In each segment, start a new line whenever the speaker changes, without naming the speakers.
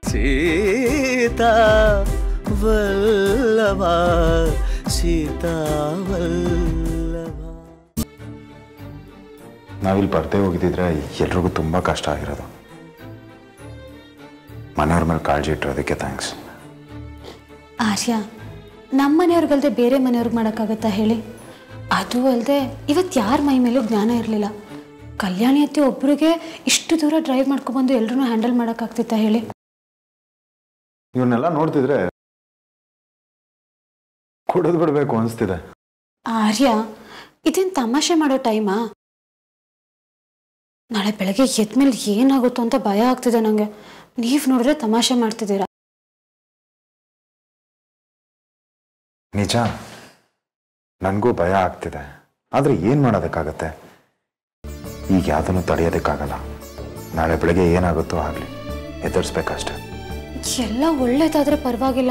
ಸೀತಾ ವಲ್ಲಭ ಸೀತಾ ವಲ್ಲಭ
ನಾವಿಲ್ಲಿ ಬರ್ದೇ ಹೋಗಿದ್ದಿದ್ರೆ ಎಲ್ರಿಗೂ ತುಂಬ ಕಷ್ಟ ಆಗಿರೋದು ಮನೆಯವ್ರ ಮೇಲೆ ಕಾಳಜಿ ಇಟ್ಟಿರೋದಕ್ಕೆ ಥ್ಯಾಂಕ್ಸ್
ಆರ್ಯ ನಮ್ಮ ಮನೆಯವ್ರಿಗಲ್ದೆ ಬೇರೆ ಮನೆಯವ್ರಿಗೆ ಮಾಡೋಕ್ಕಾಗತ್ತಾ ಹೇಳಿ ಅದು ಅಲ್ಲದೆ ಇವತ್ತು ಯಾರ ಮೈ ಮೇಲೂ ಜ್ಞಾನ ಇರಲಿಲ್ಲ ಕಲ್ಯಾಣಿ ಅತ್ತೆ ಒಬ್ಬರಿಗೆ ಇಷ್ಟು ದೂರ ಡ್ರೈವ್ ಮಾಡ್ಕೊಬಂದು ಎಲ್ಲರೂ ಹ್ಯಾಂಡಲ್ ಮಾಡೋಕ್ಕಾಗ್ತಿತ್ತಾ ಹೇಳಿ
ಇವನ್ನೆಲ್ಲ ನೋಡ್ತಿದ್ರೆ ಕುಡಿದು ಬಿಡಬೇಕು ಅನಿಸ್ತಿದೆ
ಆರ್ಯ ಇದೇನು ತಮಾಷೆ ಮಾಡೋ ಟೈಮಾ ನಾಳೆ ಬೆಳಗ್ಗೆ ಎದ್ಮೇಲೆ ಏನಾಗುತ್ತೋ ಅಂತ ಭಯ ಆಗ್ತಿದೆ ನನಗೆ ನೀವು ನೋಡಿದ್ರೆ ತಮಾಷೆ ಮಾಡ್ತಿದ್ದೀರಾ
ನಿಜ ನನಗೂ ಭಯ ಆಗ್ತಿದೆ ಆದರೆ ಏನು ಮಾಡೋದಕ್ಕಾಗತ್ತೆ ಈಗ ಯಾವುದನ್ನು ತಡೆಯೋದಕ್ಕಾಗಲ್ಲ ನಾಳೆ ಬೆಳಗ್ಗೆ ಏನಾಗುತ್ತೋ ಆಗಲಿ ಎದುರಿಸ್ಬೇಕಷ್ಟೆ
ಎಲ್ಲ ಒಳ್ಳೇದಾದ್ರೆ ಪರವಾಗಿಲ್ಲ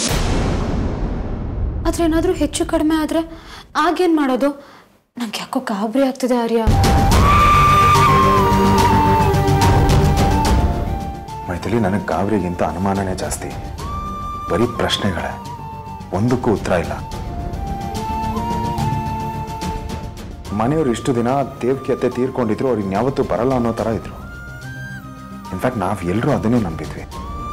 ಆದ್ರೆ ಏನಾದರೂ ಹೆಚ್ಚು ಕಡಿಮೆ ಆದ್ರೆ ಆಗೇನ್ ಮಾಡೋದು ನಂಗೆ ಯಾಕೋ ಗಾಬರಿ ಆಗ್ತಿದೆ ಆರ್ಯ
ಮೈಥಿಲಿ ನನಗೆ ಗಾಬರಿಗಿಂತ ಅನುಮಾನನೇ ಜಾಸ್ತಿ ಬರೀ ಪ್ರಶ್ನೆಗಳೇ ಒಂದಕ್ಕೂ ಉತ್ತರ ಇಲ್ಲ ಮನೆಯವರು ಇಷ್ಟು ದಿನ ದೇವ್ಕಿ ಅತ್ತೆ ತೀರ್ಕೊಂಡಿದ್ರು ಅವ್ರಿಗೆ ಯಾವತ್ತೂ ಬರಲ್ಲ ಅನ್ನೋ ಥರ ಇದ್ರು ಇನ್ಫ್ಯಾಕ್ಟ್ ನಾವು ಎಲ್ಲರೂ ಅದನ್ನೇ ನಂಬಿದ್ವಿ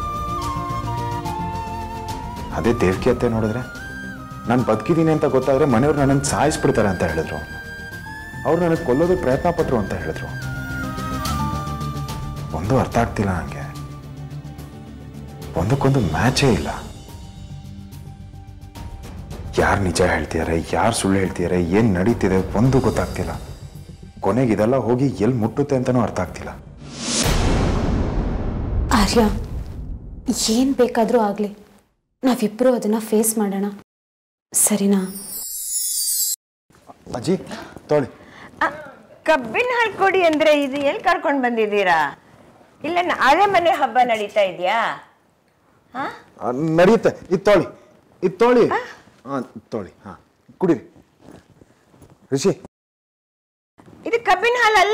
ಅದೇ ದೇವ್ಕಿ ಅತ್ತೆ ನೋಡಿದ್ರೆ ನಾನು ಬದುಕಿದ್ದೀನಿ ಅಂತ ಗೊತ್ತಾದ್ರೆ ಮನೆಯವ್ರು ನನ್ನನ್ನು ಸಾಯಿಸ್ಬಿಡ್ತಾರೆ ಅಂತ ಹೇಳಿದ್ರು ಅವ್ರು ನನಗೆ ಕೊಲ್ಲೋದಕ್ಕೆ ಪ್ರಯತ್ನ ಪಟ್ರು ಅಂತ ಹೇಳಿದ್ರು ಒಂದು ಅರ್ಥ ಆಗ್ತಿಲ್ಲ ನನಗೆ ಒಂದಕ್ಕೊಂದು ಮ್ಯಾಚೇ ಇಲ್ಲ ಯಾರು ನಿಜ ಹೇಳ್ತಿದ್ದಾರೆ ಯಾರು ಸುಳ್ಳು ಹೇಳ್ತಿದ್ದಾರೆ ಏನು ನಡೀತಿದೆ ಒಂದು ಗೊತ್ತಾಗ್ತಿಲ್ಲ ಕೊನೆಗೆ ಇದೆಲ್ಲ ಹೋಗಿ ಎಲ್ಲಿ ಮುಟ್ಟುತ್ತೆ ಅಂತನೂ ಅರ್ಥ ಆಗ್ತಿಲ್ಲ
ಆರ್ಯ ಏನ್ ಬೇಕಾದ್ರೂ ಆಗ್ಲಿ ನಾವಿಬ್ರು ಅದನ್ನ ಫೇಸ್ ಮಾಡೋಣ ಸರಿನಾ
ಅಜ್ಜಿ ತೊಳಿ
ಆ, ಕಬ್ಬಿನ ಹಾಲು ಕೊಡಿ ಅಂದ್ರೆ ಇದು ಎಲ್ಲಿ ಕರ್ಕೊಂಡು ಬಂದಿದ್ದೀರಾ ಇಲ್ಲ ನಾಳೆ ಮನೆ ಹಬ್ಬ ನಡೀತಾ ಇದೆಯಾ ಹಾ
ನಡೆಯುತ್ತೆ ಇದು ತೊಳಿ ಇದು ತೊಳಿ ಹಾಂ ತೊಳಿ ಹಾಂ ಕುಡೀರಿ ರಿಷಿ
ಇದು ಕಬ್ಬಿನ ಹಾಲಲ್ಲ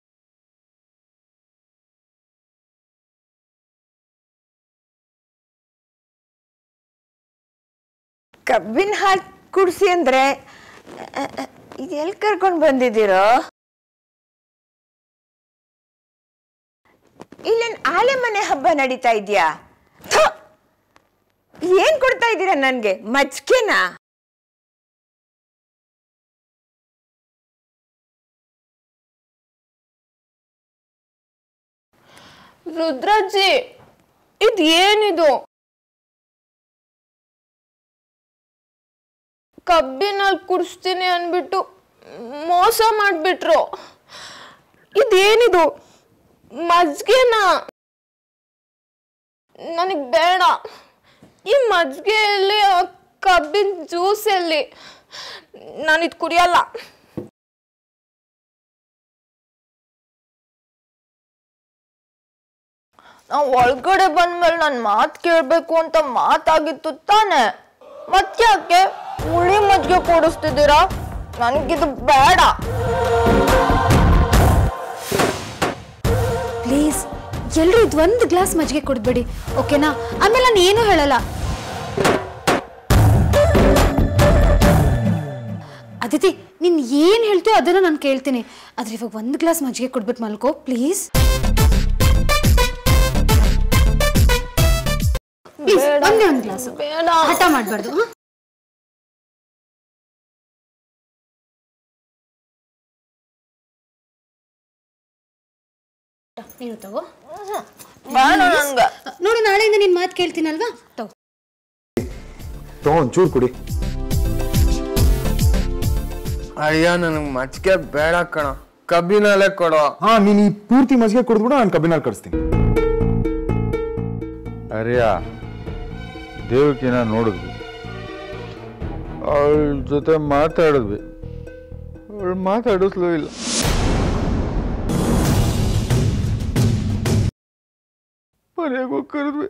ಕಬ್ಬಿನ ಹಾಲು ಕುಡಿಸಿ ಅಂದ್ರೆ ಅ, ಅ, ಇದು ಎಲ್ಲಿ ಕರ್ಕೊಂಡು ಬಂದಿದ್ದೀರೋ ಇಲ್ಲ ಆಲೆ ಮನೆ ಹಬ್ಬ ನಡೀತಾ ಇದೆಯಾ ಏನ್ ಕೊಡ್ತಾ ಇದ್ದೀರಾ ನನ್ಗೆ ಮಜ್ಕೆನಾ
ರುದ್ರಜ್ಜಿ ಇದು ಏನಿದು ಕಬ್ಬಿನಲ್ಲಿ ಕುಡಿಸ್ತೀನಿ ಅಂದ್ಬಿಟ್ಟು ಮೋಸ ಮಾಡಿಬಿಟ್ರು ಇದೇನಿದು ಮಜ್ಗೆನಾ ನನಗೆ ಬೇಡ ಈ ಮಜ್ಗೆಯಲ್ಲಿ ಆ ಕಬ್ಬಿನ ಜ್ಯೂಸ್ ಎಲ್ಲಿ ನಾನು ಇದು ಕುಡಿಯಲ್ಲ ನಾವು ಒಳಗಡೆ ಬಂದ್ಮೇಲೆ ನನ್ನ ಮಾತು ಕೇಳಬೇಕು ಅಂತ ಮಾತಾಗಿತ್ತು ತಾನೆ ಮತ್ತ್ಯಾಕೆ ಹುಳಿ ಮಜ್ಜಿಗೆ ಕೊಡಿಸ್ತಿದ್ದೀರಾ ನನಗಿದು ಬೇಡ
ಪ್ಲೀಸ್ ಎಲ್ಲರೂ ಇದು ಒಂದು ಗ್ಲಾಸ್ ಮಜ್ಜಿಗೆ ಕೊಡ್ಬೇಡಿ ಓಕೆನಾ ಆಮೇಲೆ ನಾನು ಏನೂ ಹೇಳಲ್ಲ ಅದಿತಿ ನೀನ್ ಏನ್ ಹೇಳ್ತೀಯೋ ಅದನ್ನ ನಾನು ಕೇಳ್ತೀನಿ ಆದ್ರೆ ಇವಾಗ ಒಂದು ಗ್ಲಾಸ್ ಮಜ್ಜಿಗೆ ಕೊಟ್ಬಿಟ್ಟು ಮಲ್ಕೋ ಪ್ಲೀಸ್ ಪ್ಲೀಸ್
ಬೇಡ.
ಒಂದೇ ಒಂದು ಗ್ಲಾಸ್
ಬೇಡ
ಹಠ ಮಾಡಬಾರ್ದು ನೀನು ತಗೋ
ಬೇಡ ನಂಗೆ
ನೋಡು ನಾಳೆಯಿಂದ ನಿನ್ ಮಾತು ಕೇಳ್ತೀನಲ್ವಾ ತಗೋ
ತಗೋ ಒಂಚೂರು ಕುಡಿ
ಅಯ್ಯ ನನಗೆ ಮಚ್ಕೆ ಬೇಡ ಕಣ ಕಬ್ಬಿನಲ್ಲೇ ಕೊಡೋ
ಹಾ ನೀನು ಈ ಪೂರ್ತಿ ಮಜ್ಜಿಗೆ ಕುಡಿದ್ಬಿಡು ನಾನು ಕಬ್ಬಿನಲ್ಲಿ ಕಳಿಸ್ತೀನಿ
ಅರಿಯ ದೇವಕಿನ ನೋಡಿದ್ವಿ ಅವಳ ಜೊತೆ ಮಾತಾಡಿದ್ವಿ ಅವಳು ಮಾತಾಡಿಸ್ಲೂ ಇಲ್ಲ ಮನೆಗೂ ಕರೆದ್ವಿ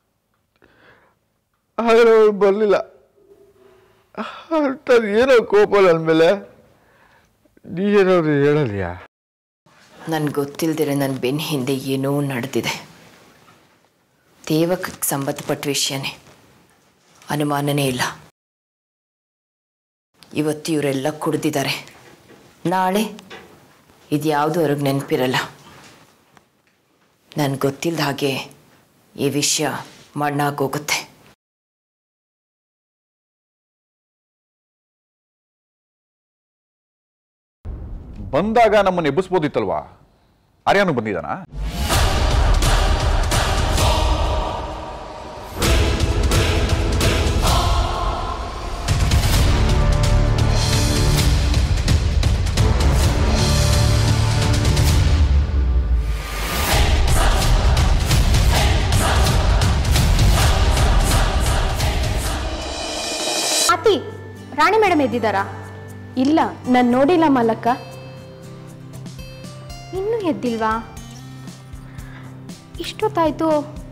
ಆದರೆ ಅವಳು ಬರಲಿಲ್ಲ ಅಂಥದ್ದು ಏನೋ ಕೋಪ ನನ್ನ ಮೇಲೆ ನೀ ಏನಾದ್ರು ಹೇಳಲಿಯಾ
ನನ್ಗೆ ಗೊತ್ತಿಲ್ದಿರ ನನ್ನ ಬೆನ್ನ ಹಿಂದೆ ಏನೋ ನಡೆದಿದೆ
ದೇವಕ್ಕೆ ಸಂಬಂಧಪಟ್ಟ ವಿಷಯನೇ ಅನುಮಾನನೇ ಇಲ್ಲ ಇವತ್ತು ಇವರೆಲ್ಲ ಕುಡ್ದಿದ್ದಾರೆ ನಾಳೆ ಇದ್ಯಾವುದು ಅವ್ರಿಗೆ ನೆನಪಿರಲ್ಲ ನನ್ಗೆ ಗೊತ್ತಿಲ್ಲದ ಹಾಗೆ ಈ ವಿಷಯ ಮಣ್ಣಾಗೋಗುತ್ತೆ
ಬಂದಾಗ ನಮ್ಮನ್ನು ಎಬ್ಬಿಸ್ಬೋದಿತ್ತಲ್ವಾ ಆರ್ಯಾನು ಬಂದಿದ್ದಾನಾ
ಅತಿ ರಾಣಿ ಮೇಡಮ್ ಎದ್ದಿದ್ದಾರಾ
ಇಲ್ಲ ನಾನು ನೋಡಿಲ್ಲ ಮಲಕ್ಕ
ಇನ್ನೂ ಎದ್ದಿಲ್ವಾ ಇಷ್ಟೊತ್ತಾಯ್ತು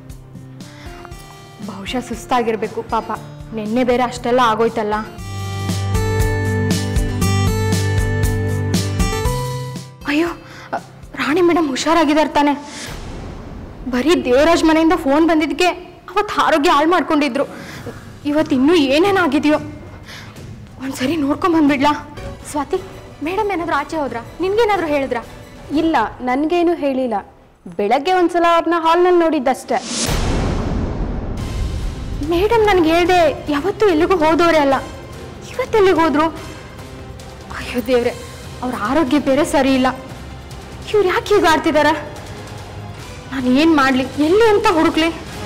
ಬಹುಶಃ ಸುಸ್ತಾಗಿರ್ಬೇಕು ಪಾಪ ನಿನ್ನೆ ಬೇರೆ ಅಷ್ಟೆಲ್ಲ ಆಗೋಯ್ತಲ್ಲ ಅಯ್ಯೋ ಅ, ರಾಣಿ ಮೇಡಮ್ ಹುಷಾರಾಗಿದ್ದಾರೆ ತಾನೆ ಬರೀ ದೇವರಾಜ್ ಮನೆಯಿಂದ ಫೋನ್ ಬಂದಿದ್ದಕ್ಕೆ ಅವತ್ತು ಆರೋಗ್ಯ ಹಾಳು ಮಾಡ್ಕೊಂಡಿದ್ರು ಇವತ್ತು ಇನ್ನೂ ಏನೇನಾಗಿದೆಯೋ ಒಂದ್ಸರಿ ನೋಡ್ಕೊಂಡ್ ಬಂದ್ಬಿಡ್ಲಾ ಸ್ವಾತಿ ಮೇಡಮ್ ಏನಾದರೂ ಆಚೆ ಹೋದ್ರಾ ನಿನ್ಗೇನಾದರೂ ಹೇಳಿದ್ರಾ
ಇಲ್ಲ ನನಗೇನು ಹೇಳಿಲ್ಲ ಬೆಳಗ್ಗೆ ಒಂದ್ಸಲ ಅವ್ರನ್ನ ಹಾಲ್ನಲ್ಲಿ ನೋಡಿದ್ದಷ್ಟೇ
ಮೇಡಮ್ ನನಗೆ ಹೇಳ್ದೆ ಯಾವತ್ತೂ ಎಲ್ಲಿಗೂ ಹೋದವರೇ ಅಲ್ಲ ಇವತ್ತೆಲ್ಲಿಗೆ ಹೋದ್ರು ಅಯ್ಯೋ ದೇವ್ರೆ ಅವ್ರ ಆರೋಗ್ಯ ಬೇರೆ ಸರಿ ಇಲ್ಲ ಇವ್ರು ಯಾಕೆ ಹೀಗೆ ಆಡ್ತಿದಾರ ನಾನು ಏನು ಮಾಡಲಿ ಎಲ್ಲಿ ಅಂತ ಹುಡುಕ್ಲಿ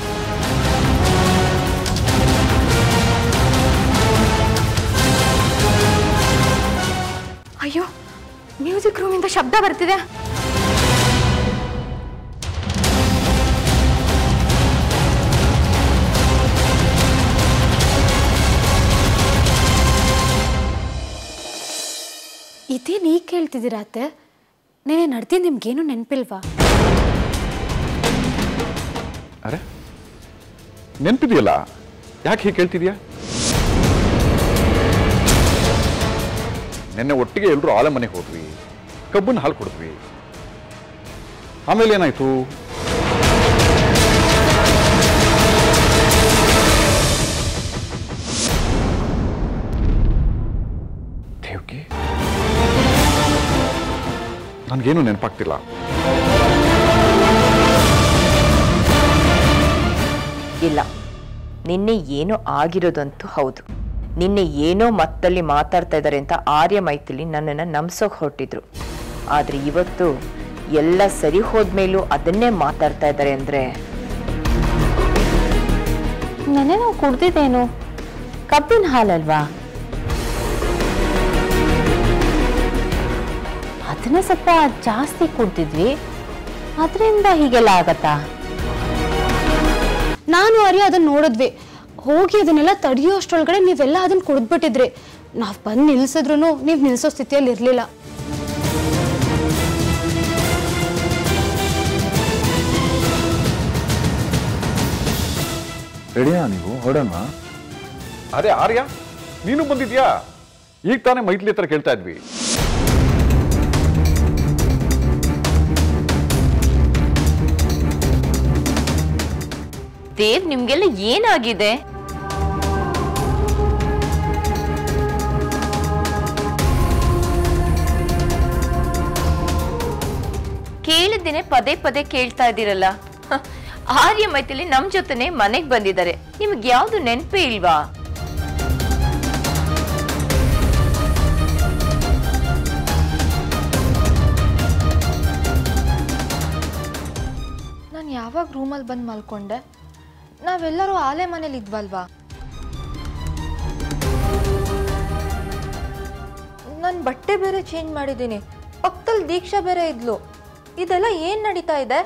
ಅಯ್ಯೋ ಮ್ಯೂಸಿಕ್ ರೂಮಿಂದ ಶಬ್ದ ಬರ್ತಿದೆ
ಇದೇನು ಈಗ ಕೇಳ್ತಿದ್ದೀರಾ ಅತ್ತೆ ನೆನೆ ನಡ್ತಿ ನಿಮ್ಗೇನು ನೆನಪಿಲ್ವಾ
ಅರೆ ನೆನಪಿದೆಯಲ್ಲ ಯಾಕೆ ಹೀಗೆ ಕೇಳ್ತಿದ್ಯಾ ನಿನ್ನೆ ಒಟ್ಟಿಗೆ ಎಲ್ಲರೂ ಆಲೆ ಮನೆಗೆ ಹೋದ್ವಿ ಕಬ್ಬನ್ನ ಹಾಲು ಕೊಡಿದ್ವಿ ಆಮೇಲೆ ಏನಾಯ್ತು ದೇವ್ಗೆ ನನಗೇನು ನೆನಪಾಗ್ತಿಲ್ಲ
ಇಲ್ಲ ನಿನ್ನೆ ಏನೋ ಆಗಿರೋದಂತೂ ಹೌದು ನಿನ್ನೆ ಏನೋ ಮತ್ತಲ್ಲಿ ಮಾತಾಡ್ತಾ ಇದ್ದಾರೆ ಅಂತ ಆರ್ಯ ಮೈಥಿಲಿ ನನ್ನನ್ನು ನಂಬ್ಸೋಕೆ ಹೊರಟಿದ್ರು ಆದರೆ ಇವತ್ತು ಎಲ್ಲ ಸರಿ ಹೋದ್ಮೇಲೂ ಅದನ್ನೇ ಮಾತಾಡ್ತಾ ಇದ್ದಾರೆ ಅಂದರೆ
ನೆನೆ ನಾವು ಕುಡ್ದಿದ್ದೇನು ಕಬ್ಬಿನ ಹಾಲಲ್ವಾ ಅದನ್ನ ಸ್ವಲ್ಪ ಜಾಸ್ತಿ ಕುಡ್ದಿದ್ವಿ ಅದರಿಂದ ಹೀಗೆಲ್ಲ ಆಗತ್ತಾ ನಾನು ಆರ್ಯ ಅದನ್ನ ನೋಡಿದ್ವಿ ಹೋಗಿ ಅದನ್ನೆಲ್ಲ ತಡೆಯೋ ಅಷ್ಟರೊಳಗಡೆ ನೀವೆಲ್ಲ ಅದನ್ನ ಕುಡಿದ್ಬಿಟ್ಟಿದ್ರಿ ನಾವು ಬಂದು ನಿಲ್ಸಿದ್ರು ನೀವು ನಿಲ್ಸೋ ಸ್ಥಿತಿಯಲ್ಲಿ ಇರಲಿಲ್ಲ
ರೆಡಿಯಾ ನೀವು ಹೊರಡೋಣ
ಅರೆ ಆರ್ಯ ನೀನು ಬಂದಿದ್ಯಾ ಈಗ ತಾನೇ ಮೈತ್ಲಿ ಹತ್ರ ಕೇಳ್ತಾ ಇದ್ವಿ
ದೇವ್ ನಿಮ್ಗೆಲ್ಲ ಏನಾಗಿದೆ ಕೇಳಿದ್ದೇನೆ ಪದೇ ಪದೇ ಕೇಳ್ತಾ ಇದ್ದೀರಲ್ಲ ಹ, ಆರ್ಯ ಮೈತಿಲಿ ನಮ್ ಜೊತೆನೆ ಮನೆಗ್ ಬಂದಿದ್ದಾರೆ ನಿಮ್ಗೆ ಯಾವ್ದು ನೆನಪೇ ಇಲ್ವಾ
ನಾನು ಯಾವಾಗ ರೂಮಲ್ಲಿ ಬಂದು ಮಲ್ಕೊಂಡೆ ನಾವೆಲ್ಲರೂ ಆಲೆ ಮನೇಲಿ ಇದ್ವಲ್ವಾ ನನ್ನ ಬಟ್ಟೆ ಬೇರೆ ಚೇಂಜ್ ಮಾಡಿದ್ದೀನಿ ಪಕ್ಕದಲ್ಲಿ ದೀಕ್ಷಾ ಬೇರೆ ಇದ್ಲು ಇದೆಲ್ಲ ಏನು ನಡೀತಾ ಇದೆ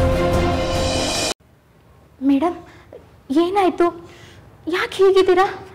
ಮೇಡಮ್ ಏನಾಯ್ತು ಯಾಕೆ ಹೀಗಿದ್ದೀರಾ